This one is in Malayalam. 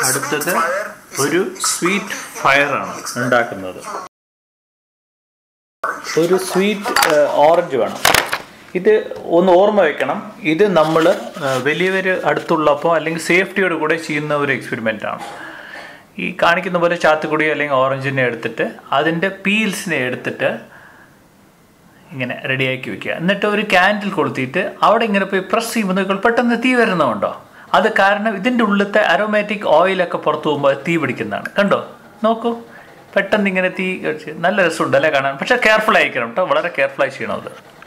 അടുത്തത് ഒരു സ്വീറ്റ് ഫയറാണ് ഉണ്ടാക്കുന്നത് ഒരു സ്വീറ്റ് ഓറഞ്ച് വേണം ഇത് ഒന്ന് ഓർമ്മ വെക്കണം ഇത് നമ്മൾ വലിയവർ അടുത്തുള്ളപ്പോൾ അല്ലെങ്കിൽ സേഫ്റ്റിയോട് കൂടെ ചെയ്യുന്ന ഒരു എക്സ്പെരിമെൻ്റ് ആണ് ഈ കാണിക്കുന്ന പോലെ ചാത്തുക്കുടി അല്ലെങ്കിൽ ഓറഞ്ചിനെ എടുത്തിട്ട് അതിൻ്റെ പീൽസിനെ എടുത്തിട്ട് ഇങ്ങനെ റെഡിയാക്കി വെക്കുക എന്നിട്ട് ഒരു ക്യാൻഡിൽ കൊളുത്തിയിട്ട് അവിടെ ഇങ്ങനെ പോയി പ്രസ് ചെയ്യുമ്പോൾ നിങ്ങൾ പെട്ടെന്ന് തീ വരുന്നുണ്ടോ അത് കാരണം ഇതിൻ്റെ ഉള്ളിലത്തെ അരോമാറ്റിക് ഓയിലൊക്കെ പുറത്തു പോകുമ്പോൾ തീ പിടിക്കുന്നതാണ് കണ്ടോ നോക്കൂ പെട്ടെന്ന് ഇങ്ങനെ തീ നല്ല രസമുണ്ട് അല്ലേ കാണാൻ പക്ഷേ കെയർഫുൾ ആയിരിക്കണം കേട്ടോ വളരെ കെയർഫുൾ ആയി ചെയ്യണം അത്